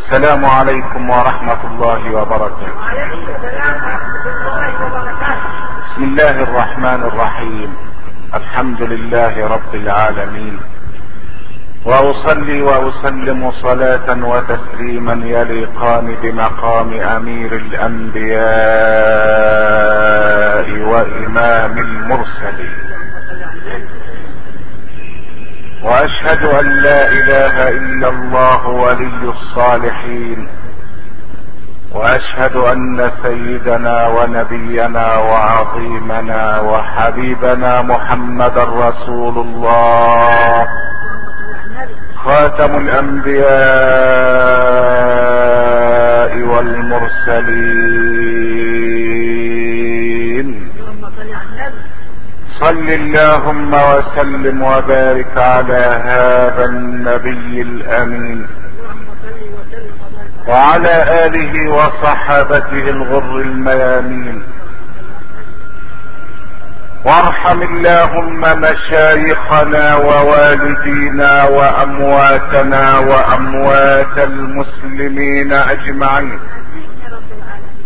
السلام عليكم ورحمة الله وبركاته وعليكم السلام ورحمة الله وبركاته بسم الله الرحمن الرحيم الحمد لله رب العالمين واصلي واسلم صلاة وتسليما يليقان بمقام امير الانبياء وامام المرسلين واشهد ان لا اله الا الله ولي الصالحين واشهد ان سيدنا ونبينا وعظيمنا وحبيبنا محمدا رسول الله خاتم الانبياء والمرسلين اللهم صل على النبي صل اللهم وسلم وبارك على هذا النبي الامين اللهم صل وسلم وبارك على وعلى اله وصحابته الغر الميامين وارحم اللهم مشايخنا ووالدينا وامواتنا واموات المسلمين اجمعين يا رب العالمين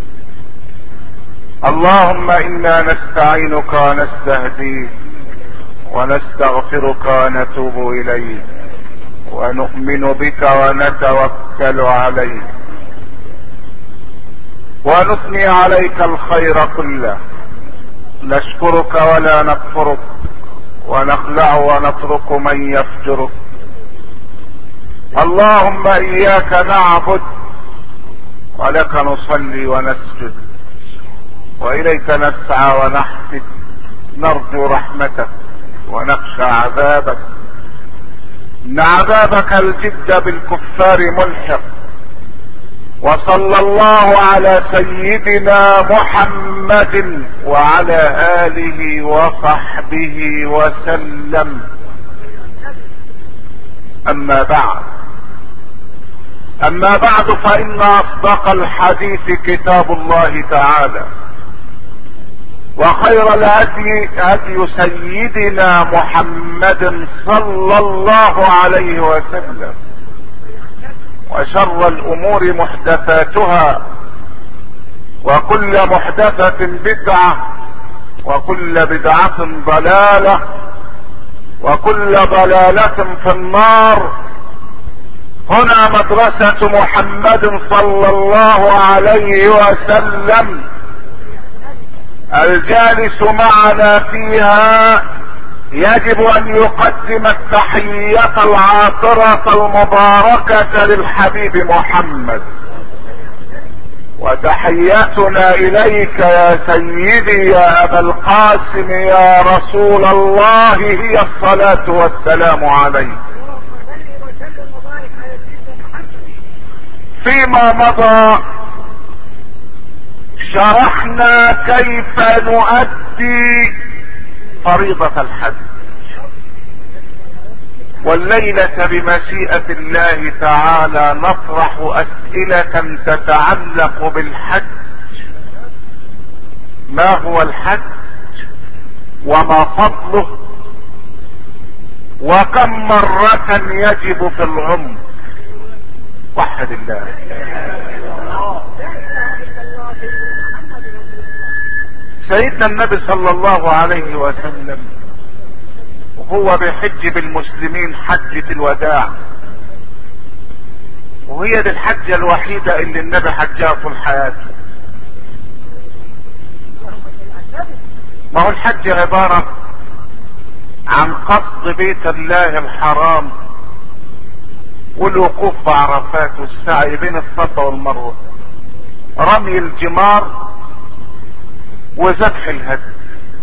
اللهم انا نستعينك ونستهديك ونستغفرك ونتوب اليك ونؤمن بك ونتوكل عليك ونثني عليك الخير كله نشكرك ولا نكفرك ونخلع ونترك من يفجرك اللهم اياك نعبد ولك نصلي ونسجد واليك نسعى ونحفد نرجو رحمتك ونخشى عذابك ان عذابك الجد بالكفار ملحق وصلى الله على سيدنا محمد وعلى اله وصحبه وسلم اما بعد اما بعد فان اصدق الحديث كتاب الله تعالى وخير الهدي هدي سيدنا محمد صلى الله عليه وسلم وشر الامور محدثاتها وكل محدثة بدعة وكل بدعة ضلالة وكل ضلالة في النار هنا مدرسة محمد صلى الله عليه وسلم الجالس معنا فيها يجب ان يقدم التحية العاطرة المباركة للحبيب محمد وتحيتنا اليك يا سيدي يا ابا القاسم يا رسول الله هي الصلاة والسلام عليك اللهم صل وسلم وبارك على سيدنا محمد فيما مضى شرحنا كيف نؤدي فريضة الحج والليلة بمشيئة الله تعالى نطرح اسئلة تتعلق بالحج ما هو الحج وما فضله وكم مرة يجب في العمر وحد الله لا اله الا الله سيدنا محمد رسول الله سيدنا النبي صلى الله عليه وسلم وهو بيحج بالمسلمين حجة الوداع وهي دي الحجة الوحيدة اللي النبي حجها طول حياته اللهم صل على النبي ما هو الحج عبارة عن قصد بيت الله الحرام والوقوف بعرفات والسعي بين الصفا والمروة رمي الجمار وذبح الهدي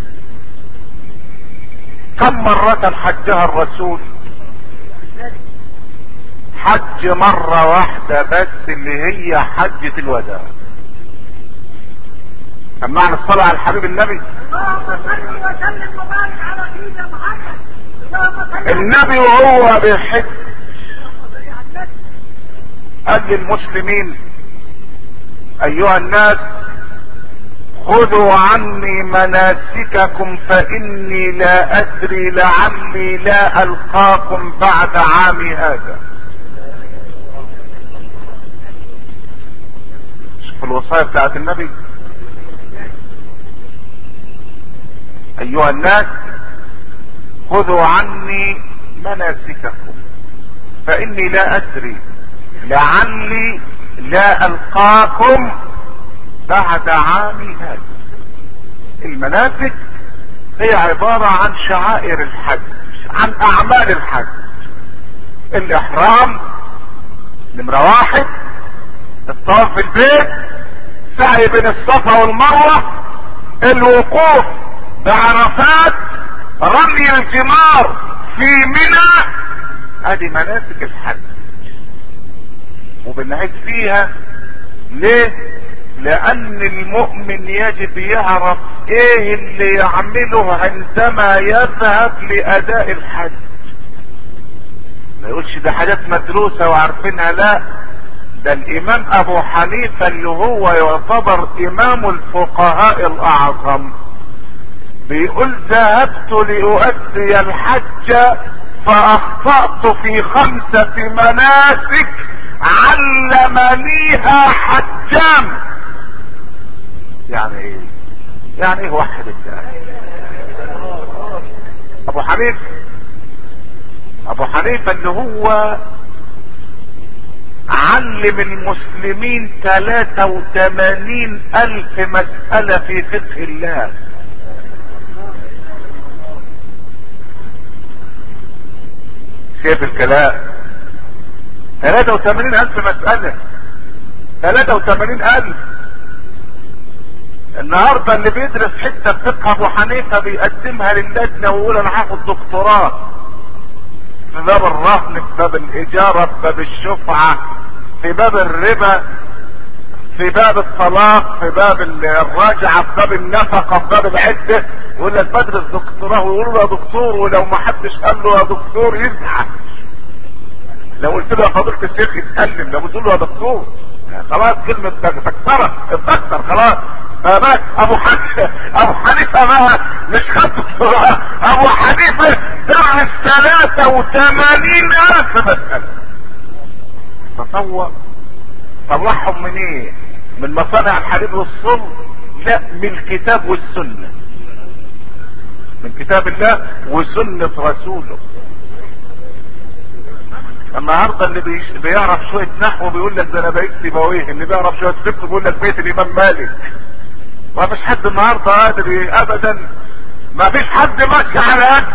كم مرة حجها الرسول حج مرة واحدة بس اللي هي حجة الوداع سمعنا الصلاة على الحبيب النبي اللهم صل وسلم وبارك على سيدنا محمد اللهم صل على النبي وهو بيحج اللهم صل على النبي قال للمسلمين ايها الناس خذوا عني مناسككم فاني لا ادري لعلي لا القاكم بعد عامي هذا الوصايا بتاعت النبي ايها الناس خذوا عني مناسككم فاني لا ادري لعلي لا القاكم بعد عامي هذا المناسك هي عبارة عن شعائر الحج عن اعمال الحج الاحرام نمرة واحد الطواف في البيت سعي بين الصفا والمروة الوقوف بعرفات رمي الجمار في منى ادي مناسك الحج وبنعيد فيها ليه لان المؤمن يجب يعرف ايه اللي يعمله عندما يذهب لاداء الحج ما يقولش ده حاجات مدروسة وعارفينها لا ده الامام ابو حنيفة اللي هو يعتبر امام الفقهاء الاعظم بيقول ذهبت لأؤدي الحج فأخطأت في خمسة مناسك علمنيها حجام يعني ايه يعني ايه وحد الله ابو حنيفة ابو حنيفة اللي هو علم المسلمين 83 الف مسألة في فقه الله شايف الكلام 83 الف مسألة 83 الف النهاردة اللي بيدرس حتة فقه ابو حنيفة بيقدمها للجنة ويقول انا هاخد دكتوراه في باب الرهن في باب الاجارة في باب الشفعة في باب الربا في باب الطلاق في باب الرجعة في باب النفقة في باب العدة يقول لك بدرس دكتوراه ويقول له يا دكتور ولو ما حدش قال له يا دكتور يزعل لو قلت له يا فضيلة الشيخ يتكلم لو قلت له يا دكتور خلاص كلمة تكسرت اتكسر خلاص فبس ابو حنيفة ابو حنيفة بقى مش خد دكتوراه ابو حنيفة درس 83 الف مسألة تصور طلعهم من ايه من مصانع الحديد والصلب لا من الكتاب والسنة من كتاب الله وسنة رسوله النهارده اللي بيش... بيعرف شوية نحو بيقول لك ده انا بقيت سيبويه اللي بيعرف شوية فقه بيقول لك بيت الامام مالك ما فيش حد النهارده قادر ابدا ما فيش حد ماشي على قد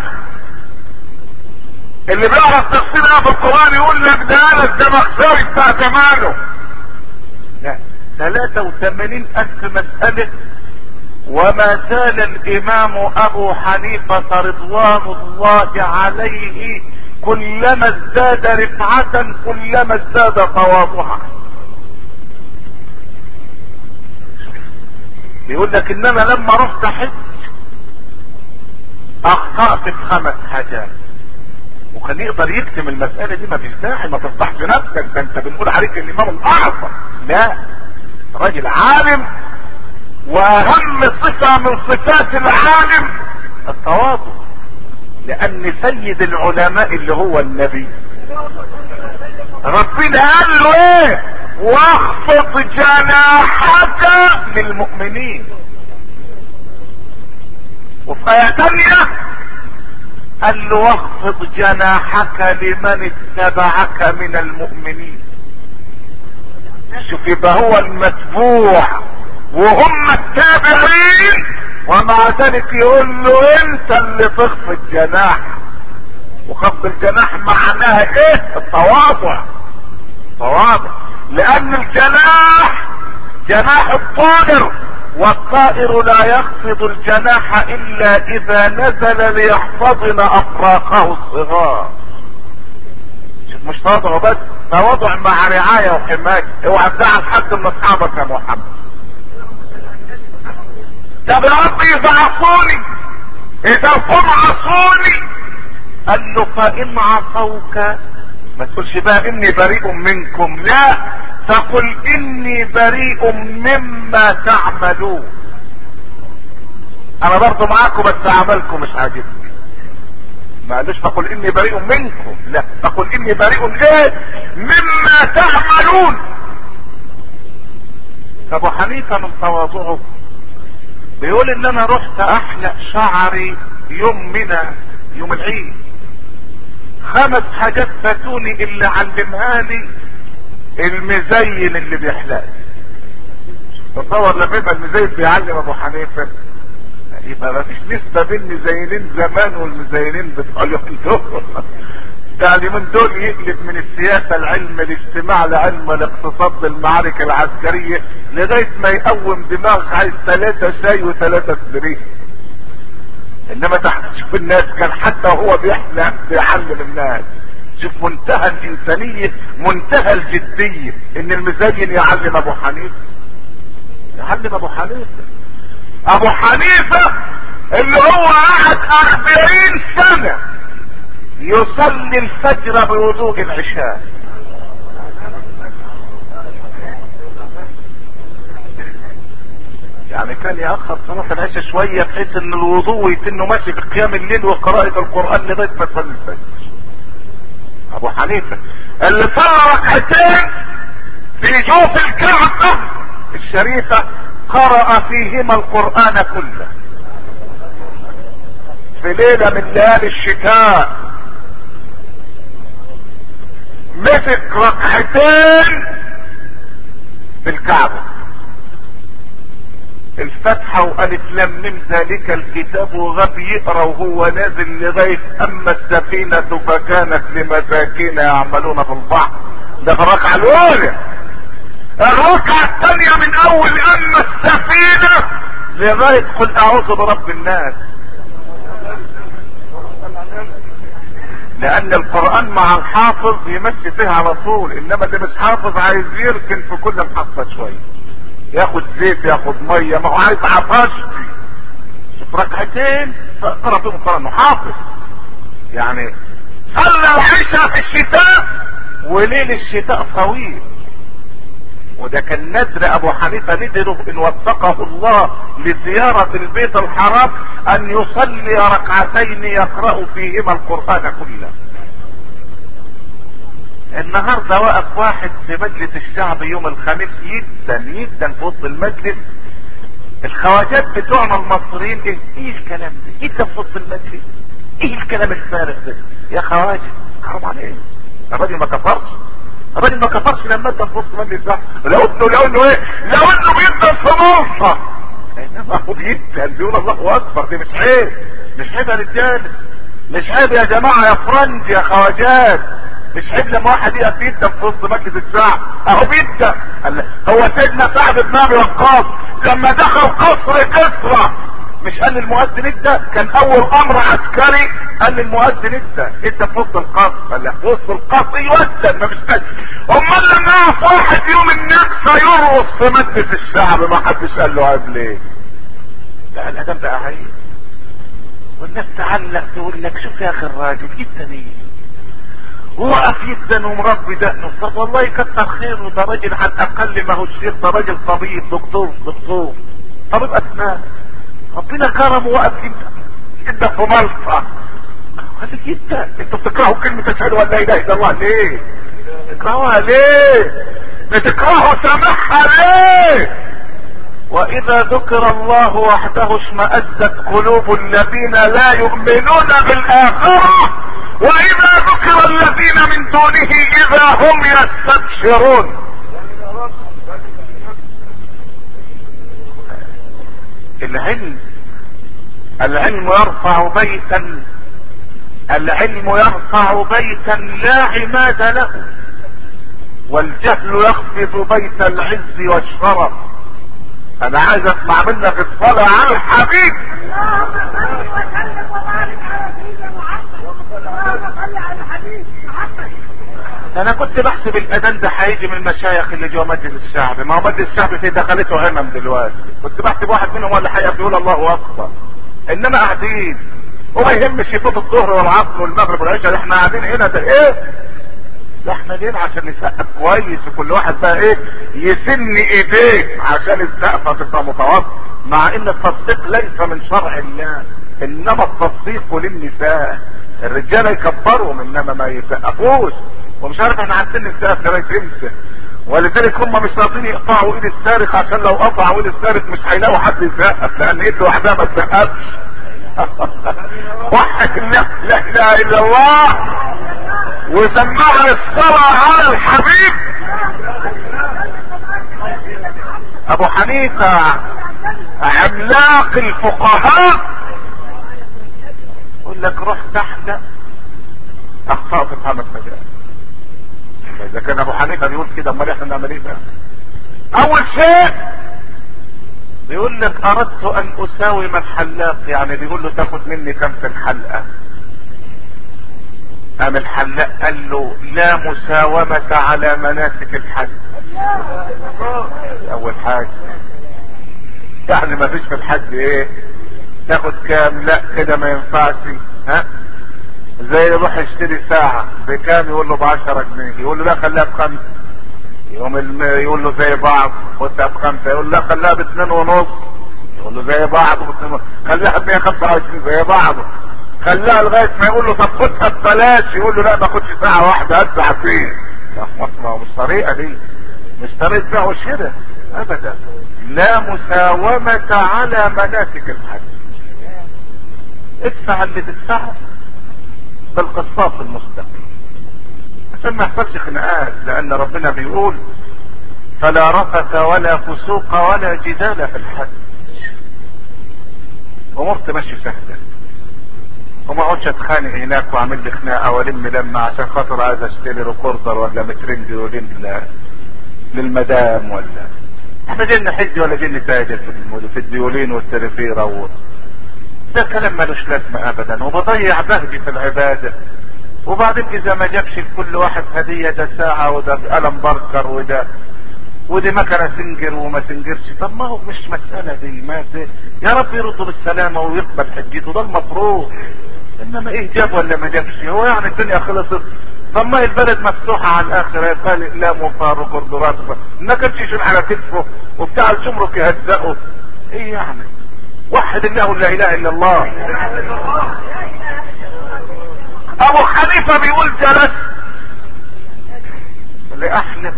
اللي بيعرف تفسير في القرآن يقول لك ده انا الدمخشري بتاع زمانه لا 83 الف مسألة وما زال الامام ابو حنيفة رضوان الله عليه كلما ازداد رفعة كلما ازداد تواضعا بيقول لك انما لما رحت حج اخطأت في خمس حاجات وكان يقدر يكتم المسألة دي ما فيش داعي ما تفضحش نفسك ده انت بنقول عليك الامام الاعظم لا راجل عالم واهم صفة من صفات العالم التواضع لان سيد العلماء اللي هو النبي ربنا قال له ايه واخفض جناحك للمؤمنين وفي آية تانية قال له واخفض جناحك لمن اتبعك من المؤمنين شوف يبقى هو المتبوع وهم التابعين ومع ذلك يقول له انت اللي تخفض جناح وخفض الجناح معناها ايه التواضع تواضع لان الجناح جناح الطائر والطائر لا يخفض الجناح الا اذا نزل ليحتضن افراقه الصغار شوف مش تواضع بس تواضع مع رعاية وحماية اوعى تزعل حد من اصحابك يا محمد طب يا رب اذا عصوني اذا قم عصوني قال له فان عصوك ما تقولش بقى اني بريء منكم لا تقل اني بريء مما تعملون انا برضو معاكم بس عملكم مش عاجبني ما قالوش تقول اني بريء منكم لا تقول اني بريء ايه مما تعملون ابو حنيفة من تواضعه بيقول ان انا رحت احلق شعري يوم منى يوم العيد خمس حاجات فاتوني اللي علمها لي المزين اللي بيحلق تصور لما يبقى المزين بيعلم ابو حنيفه يبقى ما فيش نسبه بين مزينين زمان والمزينين بتوع اليومين دول ده اليومين دول يقلب من السياسه العلم الاجتماع لعلم الاقتصاد للمعارك العسكريه لغايه ما يقوم دماغ عايز ثلاثه شاي وثلاثه سبريه انما تحت شوف الناس كان حتى هو بيحلم بيعلم الناس شوف منتهى الانسانيه منتهى الجديه ان المزين يعلم ابو حنيفه يعلم ابو حنيفه ابو حنيفة اللي هو قعد اربعين سنة يصلي الفجر بوضوء العشاء يعني كان يأخر صلاة العشاء شوية بحيث ان الوضوء يتنه ماشي في قيام الليل وقراءة القرآن لغاية ما تصلي الفجر ابو حنيفة اللي صلى ركعتين في جوف الكعبة الشريفة قرأ فيهما القرآن كله في ليلة من ليالي الشتاء مسك ركعتين في الكعبة الفتحة وألف لم من ذلك الكتاب وغاب يقرا وهو نازل لغاية أما السفينة فكانت لمساكين يعملون في البحر ده في الركعة الأولى الركعة الثانية من اول اما السفينة لغاية قل اعوذ برب الناس لان القرآن مع الحافظ يمشي فيها على طول انما اللي مش حافظ عايز يركن في كل محطة شوية ياخد زيت ياخد مية ما هو عايز عطشتي شوف ركعتين فقرا فيهم القرآن حافظ يعني صلى العشاء في الشتاء وليل الشتاء طويل وده كان ندر ابو حنيفة ندره ان وفقه الله لزيارة البيت الحرام ان يصلي ركعتين يقرأ فيهما القرآن كله النهاردة وقف واحد في مجلس الشعب يوم الخميس جدا جدا في وسط المجلس الخواجات بتوعنا المصريين ايه, إيه الكلام ده جدا في وسط المجلس ايه الكلام الفارغ ده يا خواجه حرام عليك الراجل ما كفرش الراجل ما كفرش لما ادى في وسط مجلس ده لو انه لو انه ايه لو انه بيدى في مرصة انما هو بيدى بيقول الله اكبر دي مش عيب مش عيب يا رجاله مش عيب يا جماعه يا فرنج يا خواجات مش عيب لما واحد يقف يدى في وسط مجلس الشعب اهو بيدى هو سيدنا سعد بن ابي وقاص لما دخل قصر كسرى مش قال المؤذن ادى كان اول امر عسكري قال للمؤذن ادى ادى في وسط القصر قال له في وسط القصر يؤذن ما مش قال امال لما يقف واحد يوم النكسه يرقص في مجلس الشعب ما حدش قال له عيب ليه لا الادب ده عيب والناس تعلق تقول لك شوف يا اخي الراجل جدا ايه وقف جدا ومربي دقنه طب والله كتر خيره ده راجل على الاقل ما هو الشيخ ده راجل طبيب دكتور دكتور طبيب اسنان ربنا كرمه وقف جدا جدا في ملطة هذا جدا انتوا بتكرهوا كلمة اشهد ان لا اله الا الله ليه؟ تكرهوها ليه؟ بتكرهوا سامحها ليه؟ واذا ذكر الله وحده اشمأزت قلوب الذين لا يؤمنون بالاخرة واذا ذكر الذين من دونه اذا هم يستبشرون العلم العلم يرفع بيتا العلم يرفع بيتا لا عماد له والجهل يخفض بيت العز والشرف انا عايز اسمع منك الصلاة على الحبيب اللهم صل وسلم وبارك على سيدنا محمد اللهم صل على الحبيب محمد انا كنت بحسب الاذان ده هيجي من المشايخ اللي جوا مجلس الشعب ما هو مجلس الشعب في دخلته همم دلوقتي كنت بحسب واحد منهم ولا حقيقة بيقول الله اكبر انما قاعدين وما يهمش يفوت الظهر والعصر والمغرب والعشاء ده احنا قاعدين هنا ده ايه ده احنا جايين عشان نسقف كويس وكل واحد بقى ايه يسن ايديه عشان السقفه تبقى متوسط مع ان التصديق ليس من شرع الله انما التصديق للنساء الرجاله يكبرهم انما ما يسقفوش ومش عارف احنا عندنا السقف لغايه امتى ولذلك هم مش راضيين يقطعوا ايد السارق عشان لو قطعوا ايد السارق مش هيلاقوا حد يسقف لان ايد لوحدها ما تسقفش وحد لا لا اله الا الله وسمعنا الصلاة على الحبيب ابو حنيفة عملاق الفقهاء يقول لك روح تحت اخطأت في خمس مجال اذا كان ابو حنيفه بيقول كده امال احنا نعمل ايه بقى اول شيء بيقول لك اردت ان اساوم الحلاق يعني بيقول له تاخد مني كم في الحلقه قام الحلاق قال له لا مساومة على مناسك الحج اول حاجة يعني ما فيش في الحج ايه تاخد كام لا كده ما ينفعش ها زي يروح يشتري ساعة بكام يقول له بعشرة جنيه يقول له لا خليها بخمسة يوم الم... يقول له زي بعض خدها بخمسة يقول له لا خليها باثنين ونص يقول له زي بعض باثنين ونص خليها ب 125 زي بعض خليها لغاية ما يقول له طب خدها ببلاش يقول له لا ما اخدش ساعة واحدة هات ساعتين لا ما هو مش طريقة دي مش طريقة بيع وشراء ابدا لا مساومة على مناسك الحج ادفع اللي تدفعه بالقسطاس المستقيم عشان ما يحصلش خناقات لان ربنا بيقول فلا رفث ولا فسوق ولا جدال في الحج امور تمشي سهله وما اقعدش اتخانق هناك واعمل لي خناقه والم لما عشان خاطر عايز اشتري ريكوردر ولا مترين فيولين للمدام ولا احنا جايين نحج ولا جايين نتاجر في الم- في الفيولين والتريفيرا و... ده كلام ملوش لازمه ابدا وبضيع بهجي في العباده وبعدين اذا ما جابش لكل واحد هديه ده ساعه وده قلم بركر وده ودي مكنه سنجر وما سنجرش طب ما هو مش مساله دي ما دي. يا رب يرده بالسلامه ويقبل حجته ده المفروض انما ايه جاب ولا ما جابش هو يعني الدنيا خلصت طب ما هي البلد مفتوحه على الاخر يقال اقلام وفاروق وردورات ما كانش يشيل على كتفه وبتاع الجمرك يهزقه ايه يعني وحد الله لا اله الا الله ابو حنيفه بيقول جلست لاحلف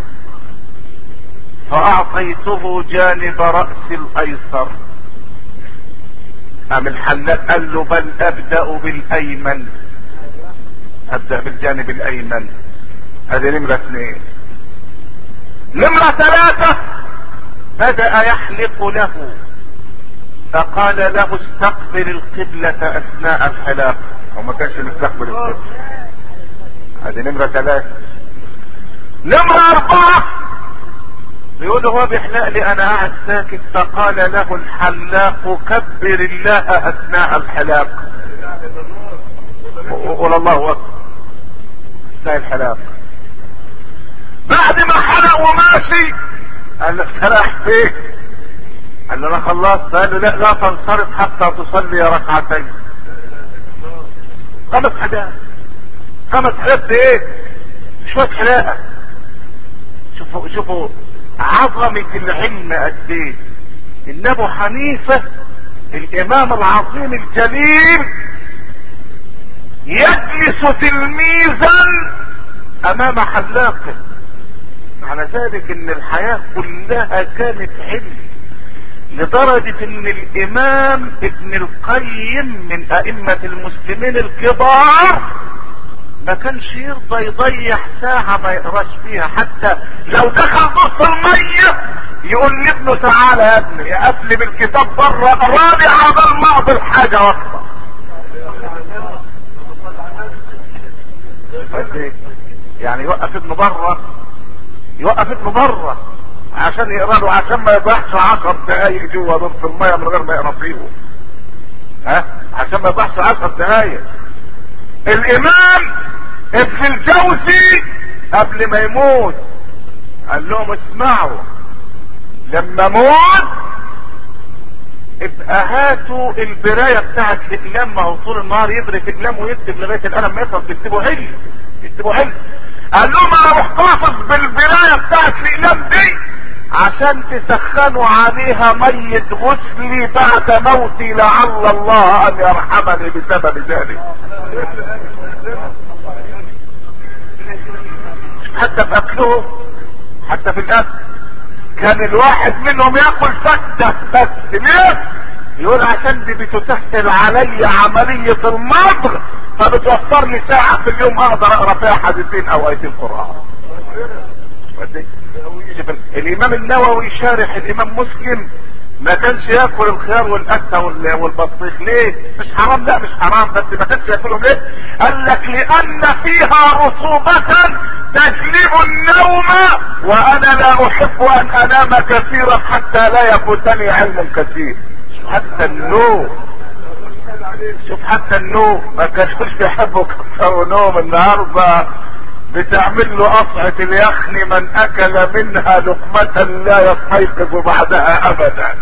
فاعطيته جانب راس الايسر قام الحلاق قال له بل ابدا بالايمن ابدا بالجانب الايمن هذه نمرة اثنين نمرة ثلاثة بدأ يحلق له فقال له استقبل القبلة اثناء الحلاق وما كانش مستقبل القبلة هذه نمرة ثلاثة نمرة اربعة بيقول هو بيحلق لي انا قاعد ساكت فقال له الحلاق كبر الله اثناء الحلاق قول الله اكبر اثناء الحلاق بعد ما حلق وماشي قال له استراح فيه قال له انا خلصت قال له لا لا تنصرف حتى تصلي ركعتين خمس حاجات خمس حاجات ايه شوية حلاقة شوفوا شوفوا عظمة العلم قد ايه ان ابو حنيفة الامام العظيم الجليل يجلس تلميذا امام حلاقه على ذلك ان الحياة كلها كانت علم لدرجة ان الامام ابن القيم من ائمة المسلمين الكبار ما كانش يرضى يضيع ساعة ما يقراش فيها حتى لو دخل نص المية يقول لابنه تعالى يا ابني اقفل بالكتاب بره اقراني عبال ما اقضي الحاجة واطلع يعني يوقف ابنه بره يوقف ابنه بره عشان يقرا له عشان ما يضيعش عشر دقايق جوه دور في الميه من غير ما يقرا فيهم ها عشان ما يضيعش عشر دقايق الامام ابن الجوزي قبل ما يموت قال لهم اسمعوا لما موت ابقى هاتوا البرايه بتاعت الاقلام ما هو طول النهار يدرك اقلام ويكتب لغايه القلم ما يخلص بيكتبوا حلو بيكتبوا حلو قال لهم انا محتفظ بالبرايه بتاعت الاقلام دي عشان تسخنوا عليها مية غسلي بعد موتي لعل الله ان يرحمني بسبب ذلك حتى في اكلهم حتى في الاكل كان الواحد منهم ياكل فتة بس ليه يقول عشان دي بتسهل علي عملية المضغ فبتوفر لي ساعة في اليوم اقدر اقرا فيها حديثين او ايتين قرآن شوف الامام النووي شارح الامام مسلم ما كانش ياكل الخيار والقتة وال- والبطيخ ليه مش حرام لا مش حرام بس ما كانش ياكلهم ليه قال لك لان فيها رطوبة تجلب النوم وانا لا احب ان انام كثيرا حتى لا يفوتني علم كثير حتى النوم شوف حتى النوم ما كانوش بيحبوا كثروا نوم النهارده بتعمل له قطعة اليخن من اكل منها لقمة لا يستيقظ بعدها ابدا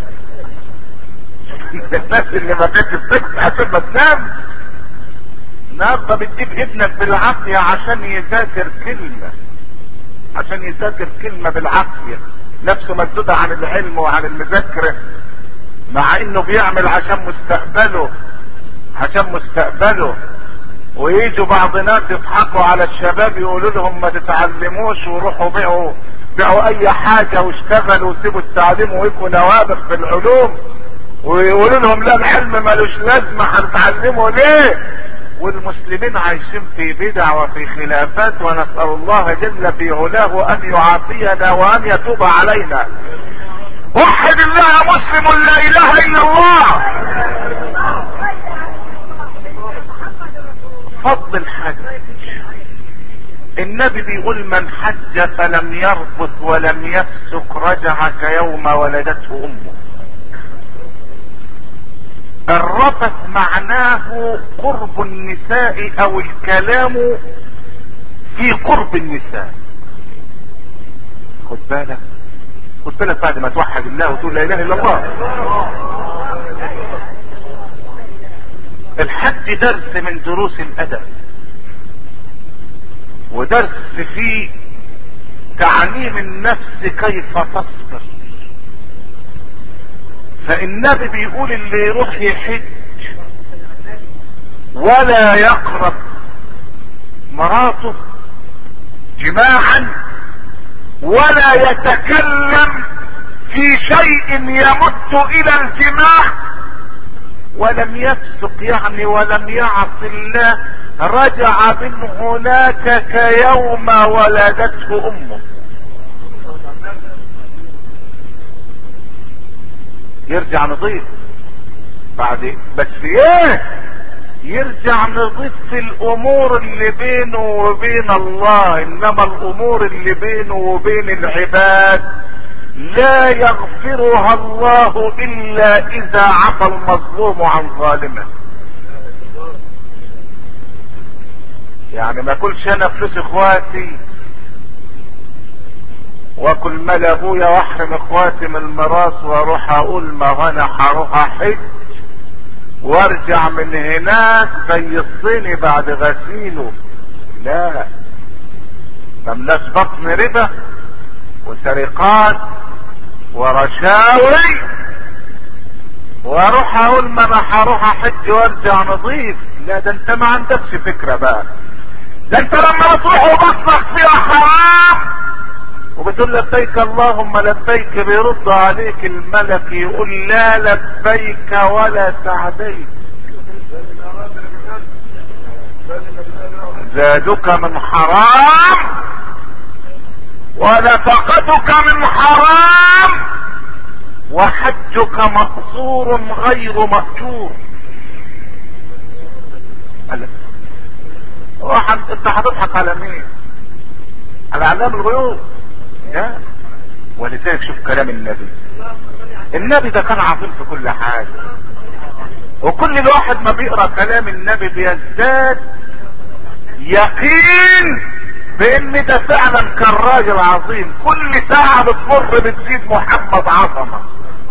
الناس اللي ما كانتش بتكتب عشان ما تنام النهارده بتجيب ابنك بالعافية عشان يذاكر كلمة عشان يذاكر كلمة بالعافية نفسه مسدودة عن العلم وعن المذاكرة مع انه بيعمل عشان مستقبله عشان مستقبله ويجوا بعض ناس يضحكوا على الشباب يقولوا لهم ما تتعلموش وروحوا بيعوا بيعوا اي حاجة واشتغلوا وسيبوا التعليم ويبقوا نوابغ في العلوم ويقولوا لهم لا العلم ملوش لازمة هنتعلمه ليه والمسلمين عايشين في بدع وفي خلافات ونسأل الله جل في علاه ان يعافينا وان يتوب علينا وحد الله مسلم لا اله الا الله فضل الحج النبي بيقول من حج فلم يرفث ولم يفسق رجع كيوم ولدته امه الرفث معناه قرب النساء او الكلام في قرب النساء خد بالك خد بالك بعد ما توحد الله وتقول لا اله الا الله الحج درس من دروس الادب ودرس في تعليم النفس كيف تصبر فالنبي بيقول اللي يروح يحج ولا يقرب مراته جماعا ولا يتكلم في شيء يمت الى الجماع ولم يفسق يعني ولم يعص الله رجع من هناك كيوم ولدته امه يرجع نظيف بعد بس في ايه يرجع نظيف في الامور اللي بينه وبين الله انما الامور اللي بينه وبين العباد لا يغفرها الله الا اذا عفى المظلوم عن ظالمه يعني ما كلش انا فلوس اخواتي واكل مال ابويا واحرم اخواتي من الميراث واروح اقول ما هو انا هروح احج وارجع من هناك زي الصيني بعد غسيله لا مملاش بطن ربا وسرقات ورشاوي واروح اقول ما انا هروح احج وارجع نظيف لا ده انت ما عندكش فكرة بقى ده انت لما بتروح وبطنك فيها حرام وبتقول لبيك اللهم لبيك بيرد عليك الملك يقول لا لبيك ولا سعديك زادك من حرام ونفقتك من حرام وحجك مقصور غير مأجور قال لك، هو حد- انت هتضحك على مين على اعلام الغيوب لا ولذلك شوف كلام النبي النبي ده كان عظيم في كل حاجة وكل الواحد ما بيقرا كلام النبي بيزداد يقين بان ده فعلا كان راجل عظيم كل ساعة بتمر بتزيد محمد عظمة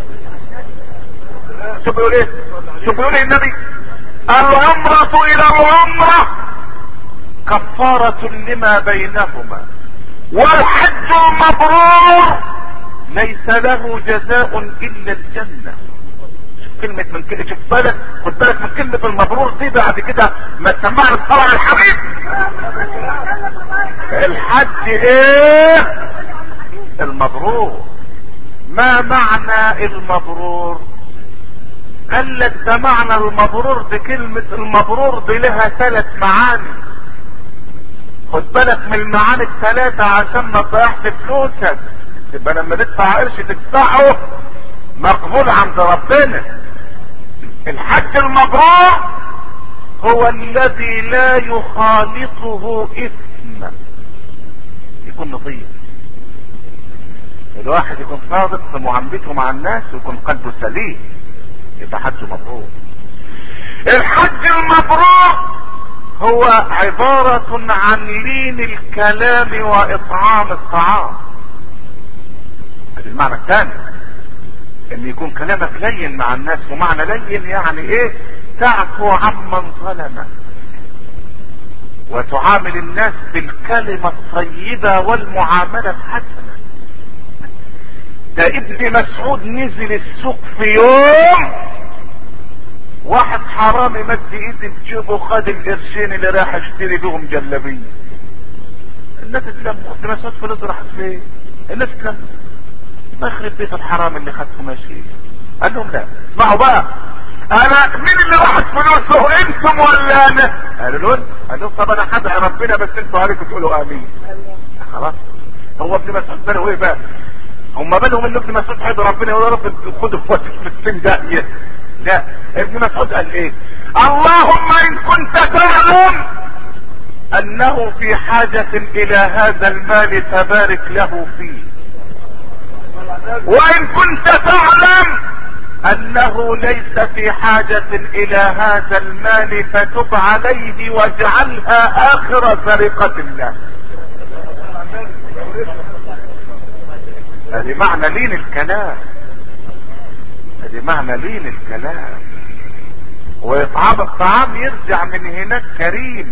شوف بيقول ايه شوف بيقول ايه النبي العمرة الى العمرة كفارة لما بينهما والحج المبرور ليس له جزاء الا الجنة شوف كلمة من كده شوف بالك خد بالك من كلمة المبرور دي بعد كده ما تسمعنا الصلاة على الحبيب الحج ايه المبرور ما معنى المبرور قال لك ده معنى المبرور دي كلمة المبرور دي لها ثلاث معاني خد بالك من المعاني الثلاثة عشان ما تضيعش فلوسك يبقى لما تدفع قرش تدفعه مقبول عند ربنا الحج المبرور هو الذي لا يخالطه اثم يكون نظيف الواحد يكون صادق في معاملته مع الناس ويكون قلبه سليم يبقى حج مبرور الحج المبرور هو عبارة عن لين الكلام واطعام الطعام هذا المعنى الثاني ان يكون كلامك لين مع الناس ومعنى لين يعني ايه تعفو عمن ظلمك وتعامل الناس بالكلمة الطيبة والمعاملة الحسنة ده ابن مسعود نزل السوق في يوم واحد حرامي مد ايدي في جيبه خد القرشين اللي راح اشتري بيهم جلابيه الناس اتلموا ابن مسعود فلوس راحت فين الناس اتلموا ما يخرب بيت الحرام اللي خدته ماشي قال لهم لا اسمعوا بقى انا مين اللي راحت فلوسه انتم ولا انا قالوا له قال لهم طب انا هدعي ربنا بس انتوا عليكم تقولوا امين خلاص هو ابن مسعود باله ايه بقى هم بالهم ان ابن مسعود هيدعي ربنا يقول يا رب خدوا في السن داهيه لا ابن مسعود قال ايه اللهم ان كنت تعلم انه في حاجة الى هذا المال فبارك له فيه وان كنت تعلم انه ليس في حاجة الى هذا المال فتب عليه واجعلها اخر سرقة له هذه معنى لين الكلام هذه معنى لين الكلام واطعام الطعام يرجع من هناك كريم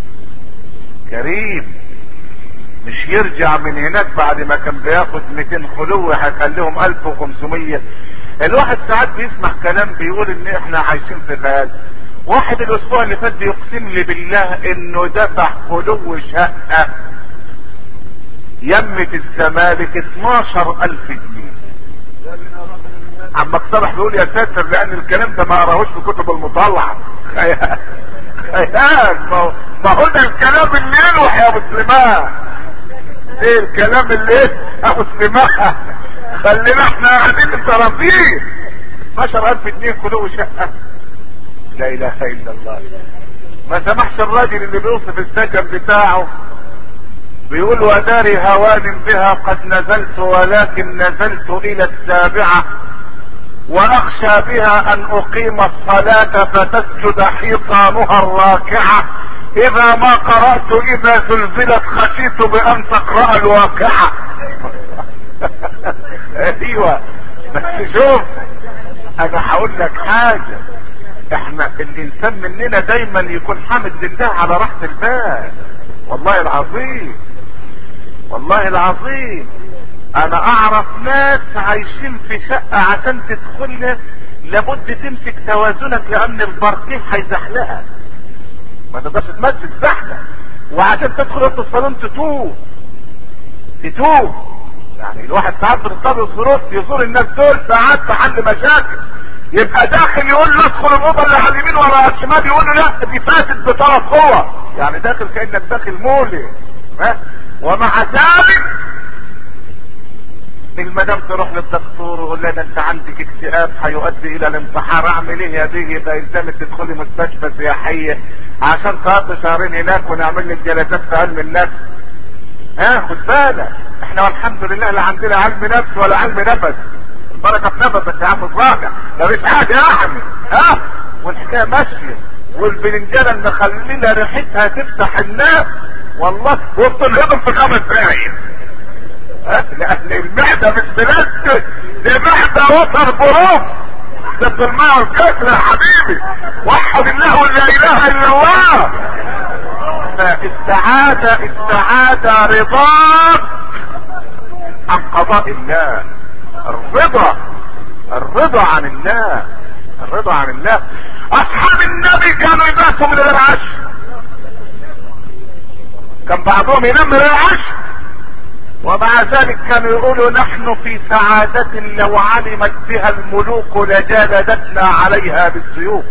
كريم مش يرجع من هناك بعد ما كان بياخد 200 خلو هيخليهم 1500 الواحد ساعات بيسمع كلام بيقول ان احنا عايشين في خيال واحد الاسبوع اللي فات بيقسم لي بالله انه دفع خلو شقة يمة الزمالك 12000 جنيه عمك صالح بيقول يا ساتر لان الكلام ده ما قراهوش في كتب المطلعة خيال خيال ما هو ده الكلام اللي يلوح يا مسلمان ايه الكلام اللي ايه يا مسلمان خلينا احنا قاعدين الطرفين 12000 جنيه خلو شقة لا اله الا الله ما سمحش الراجل اللي بيوصف السكن بتاعه بيقول وداري هوان بها قد نزلت ولكن نزلت الى السابعة واخشى بها ان اقيم الصلاة فتسجد حيطانها الراكعة اذا ما قرأت اذا زلزلت خشيت بان تقرأ الواقعة ايوه بس شوف انا هقول لك حاجة احنا الانسان مننا دايما يكون حامد لله على راحة البال والله العظيم والله العظيم انا اعرف ناس عايشين في شقة عشان تدخلها لابد تمسك توازنك لان الباركيه هيزحلقك ما تقدرش تمسك زحلة وعشان تدخل انت الصالون تتوه تتوه يعني الواحد ساعات بتضطر يصرف يزور الناس دول ساعات في حل مشاكل يبقى داخل يقول له ادخل الاوضه اللي على اليمين ولا على الشمال يقول له لا دي فاتت بطرف قوه يعني داخل كانك داخل مولي ها ومع ذلك المدام تروح للدكتور ويقول لها ده انت عندك اكتئاب هيؤدي الى الانتحار اعمل ايه يا بيه يبقى يلزمك تدخلي مستشفى سياحيه عشان تقضي شهرين هناك ونعمل لك جلسات في علم النفس ها خد بالك احنا والحمد لله لا عندنا علم نفس ولا علم نفس البركه في نفسك يا عم صالح ده مش حاجه يعني ها والحكايه ماشيه والبرنجانه المخلله ريحتها تفتح الناس والله وبتنهضم في خمس دقايق لان المعده مش بلاستيك دي معده وتر بروف ده بالماء والكسر يا حبيبي وحد الله لا اله الا الله السعادة السعادة رضاك عن قضاء الله الرضا الرضا عن الله الرضا عن الله اصحاب النبي كانوا يباتوا من غير عشاء كان بعضهم ينام من غير عشاء ومع ذلك كانوا يقولوا نحن في سعادة لو علمت بها الملوك لجالدتنا عليها بالسيوف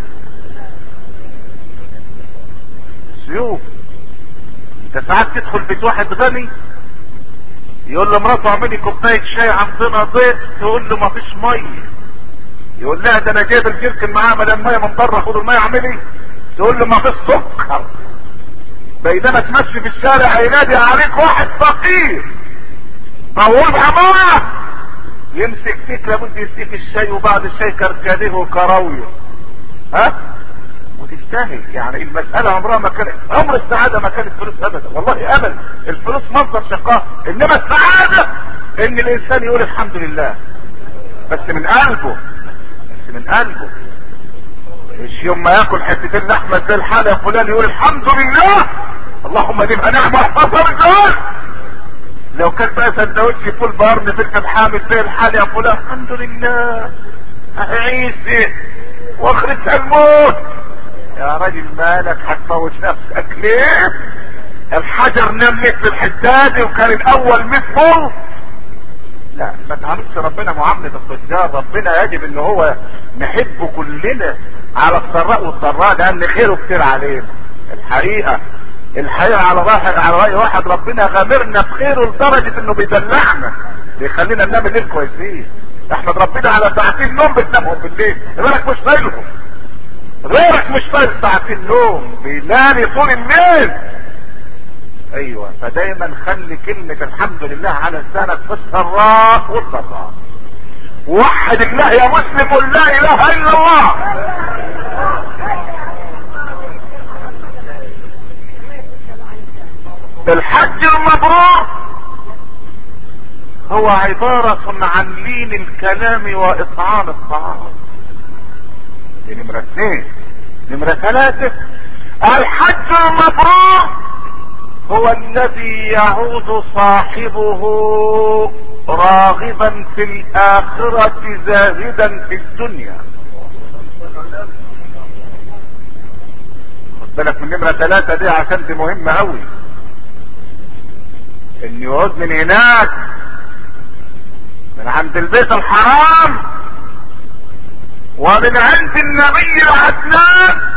سيوف انت ساعات تدخل بيت واحد غني يقول له مراته اعملي كوبايه شاي عندنا ضيف تقول له مفيش ميه يقول لها ده انا جايب الجركن معاه مليان ميه من بره خد الميه اعملي تقول له مفيش سكر بينما تمشي في الشارع ينادي عليك واحد فقير طولها ميه يمسك فيك لابد يديك الشاي وبعد الشاي كركديه وكراويه ها وتستاهل يعني المسألة عمرها ما كانت عمر السعادة ما كانت فلوس ابدا والله ابدا الفلوس مصدر شقاء انما السعادة ان الانسان يقول الحمد لله بس من قلبه بس من قلبه مش يوم ما ياكل حتتين لحمة زي الحالة يا فلان يقول الحمد لله اللهم ديمها نعمة واحفظها بالجوز لو كان بقى سندوتش فول بارن فلفل الحامل زي الحال يا فلان الحمد لله عيسي واخرتها الموت يا راجل مالك هتموت نفسك ليه الحجر نام لك في الحداد وكان الاول 100 فول لا ما تعاملش ربنا معاملة التجار ربنا يجب ان هو نحبه كلنا على السراء والضراء لان خيره كتير علينا الحقيقة الحقيقة على واحد على رأي واحد ربنا غامرنا بخيره لدرجة انه بيدلعنا بيخلينا ننام الليل كويسين احمد ربنا على ساعتين نوم بتنامهم بالليل غيرك مش طايلهم غيرك مش طايل ساعتين نوم بينام طول الليل ايوه فدايما خلي كلمة الحمد لله على لسانك في السراء والضراء وحد الله يا مسلم قل لا اله الا الله الحج المبرور هو عبارة عن لين الكلام واطعام الطعام دي نمرة اثنين نمرة ثلاثة الحج المبرور هو الذي يعود صاحبه راغبا في الاخرة زاهدا في الدنيا خد بالك من نمرة ثلاثة دي عشان دي مهمة اوي ان يعود من هناك من عند البيت الحرام ومن عند النبي العدنان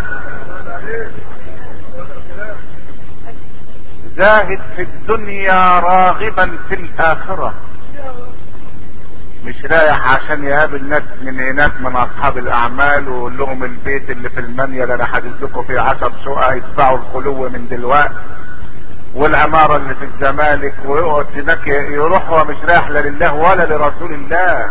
زاهد في الدنيا راغبا في الاخرة مش رايح عشان يقابل ناس من هناك من اصحاب الاعمال ويقول لهم البيت اللي في المنيل انا هدلكم فيه عشر شقق يدفعوا الخلو من دلوقتي والعمارة اللي في الزمالك ويقعد هناك يروح هو مش رايح لا لله ولا لرسول الله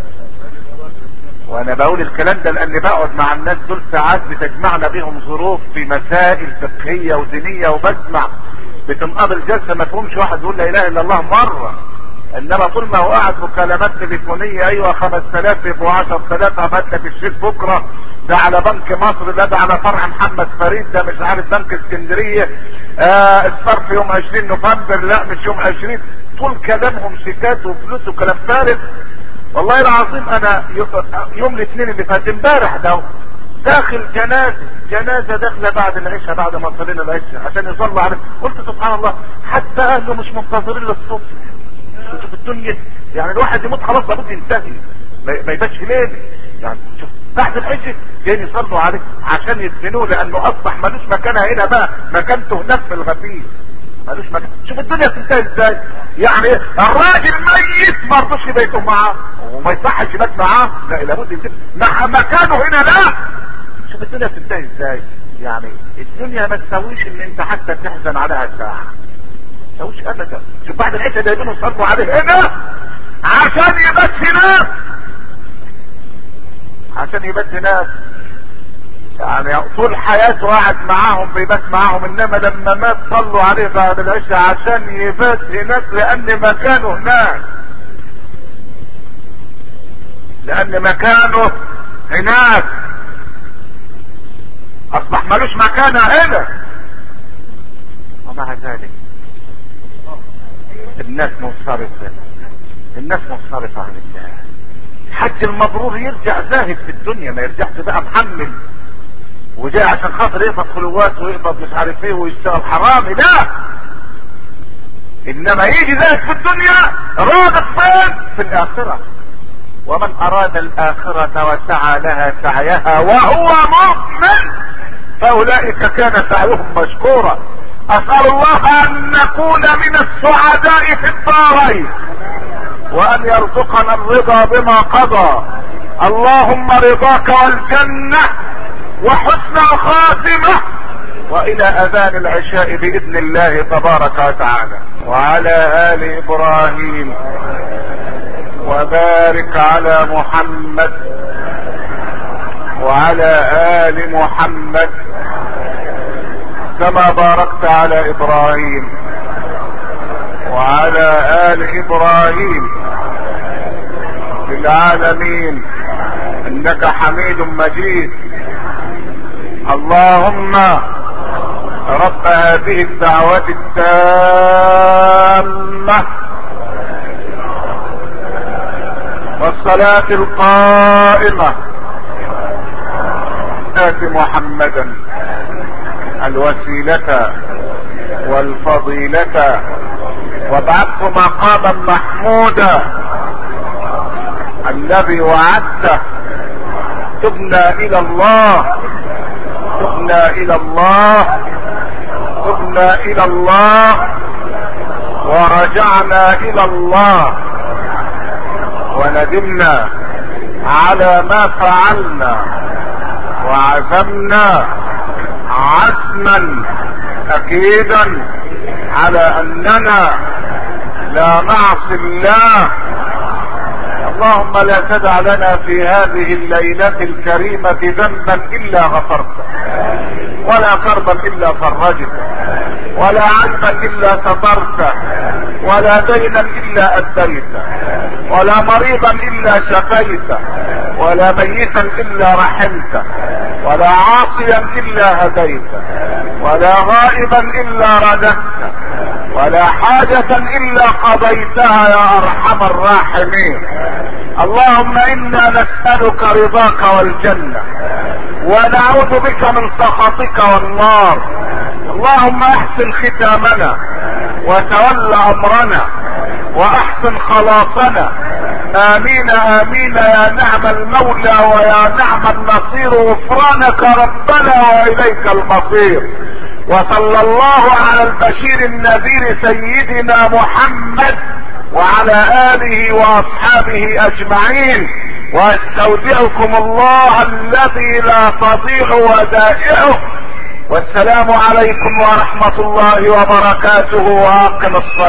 وانا بقول الكلام ده لاني بقعد مع الناس دول ساعات بتجمعنا بيهم ظروف في مسائل فقهية ودينية وبسمع بتنقابل جلسة ما فيهمش واحد يقول لا اله الا الله مرة انما طول ما هو قاعد مكالمات تليفونية ايوه 5000 يبقوا 10000 هبعت لك الشيك بكرة ده على بنك مصر ده ده على فرع محمد فريد ده مش عارف بنك اسكندرية آه الصرف يوم 20 نوفمبر لا مش يوم 20 طول كلامهم شيكات وفلوس وكلام فارغ والله العظيم انا يوم الاثنين اللي فات امبارح ده داخل جنازة جنازة داخلة بعد العشاء بعد ما صلينا العشاء عشان يصلوا عليه قلت سبحان الله حتى اهله مش منتظرين للصبح شوف الدنيا يعني الواحد يموت خلاص لابد ينتهي ما يباتش ليل يعني شوف بعد العشاء جايين يصلوا عليه عشان يدفنوه لانه اصبح ملوش مكانها هنا بقى مكانته هناك في الغفير ملوش مكان شوف الدنيا تنتهي ازاي يعني الراجل ميت ما رضوش يبيتوا معاه وما يصحش يبات معاه لا لابد يسيب مكانه هنا لا شوف الدنيا تنتهي ازاي يعني الدنيا ما تساويش ان انت حتى تحزن عليها ساعه ما تساويش ابدا شوف بعد العشاء جايبين يصلوا عليه هنا عشان يبات هناك عشان يبات هناك يعني طول حياته قاعد معاهم بيبات معاهم انما لما مات صلوا عليه بعد العشاء عشان يبات هناك لان مكانه هناك لان مكانه هناك اصبح ملوش مكانه هنا ومع ذلك الناس منصرفة الناس منصرفة عن الله الحج المبرور يرجع زاهد في الدنيا ما يرجعش بقى محمل وجاي عشان خاطر يقبض خلوات ويقبض مش عارف ايه ويشتغل حرامي لا انما يجي ذلك في الدنيا راغب فين في الاخرة ومن اراد الاخرة وسعى لها سعيها وهو مؤمن فاولئك كان سعيهم مشكورا اسأل الله ان نكون من السعداء في الدارين وان يرزقنا الرضا بما قضى اللهم رضاك والجنة وحسن الخاتمة والى اذان العشاء باذن الله تبارك وتعالى وعلى ال ابراهيم وبارك على محمد وعلى ال محمد كما باركت على ابراهيم وعلى ال ابراهيم في العالمين انك حميد مجيد اللهم رب هذه الدعوات التامة والصلاة القائمة آت محمدا الوسيلة والفضيلة وابعثه مقاما محمودا الذي وعدته تبنى الى الله تبنى الى الله تبنا الى الله ورجعنا الى الله وندمنا على ما فعلنا وعزمنا عزما اكيدا على اننا لا نعصي الله اللهم لا تدع لنا في هذه الليلة الكريمة ذنبا الا غفرته ولا كربا الا فرجته ولا عيبا الا سترته ولا دينا الا اديته ولا مريضا الا شفيته ولا ميتا الا رحمته ولا عاصيا الا هديته ولا غائبا الا رددته ولا حاجة الا قضيتها يا ارحم الراحمين اللهم انا نسألك رضاك والجنة ونعوذ بك من سخطك والنار اللهم احسن ختامنا وتول امرنا واحسن خلاصنا امين امين يا نعم المولى ويا نعم النصير غفرانك ربنا واليك المصير وصلى الله على البشير النذير سيدنا محمد وعلى اله واصحابه اجمعين واستودعكم الله الذي لا تضيع ودائعه والسلام عليكم ورحمة الله وبركاته واقم الصلاة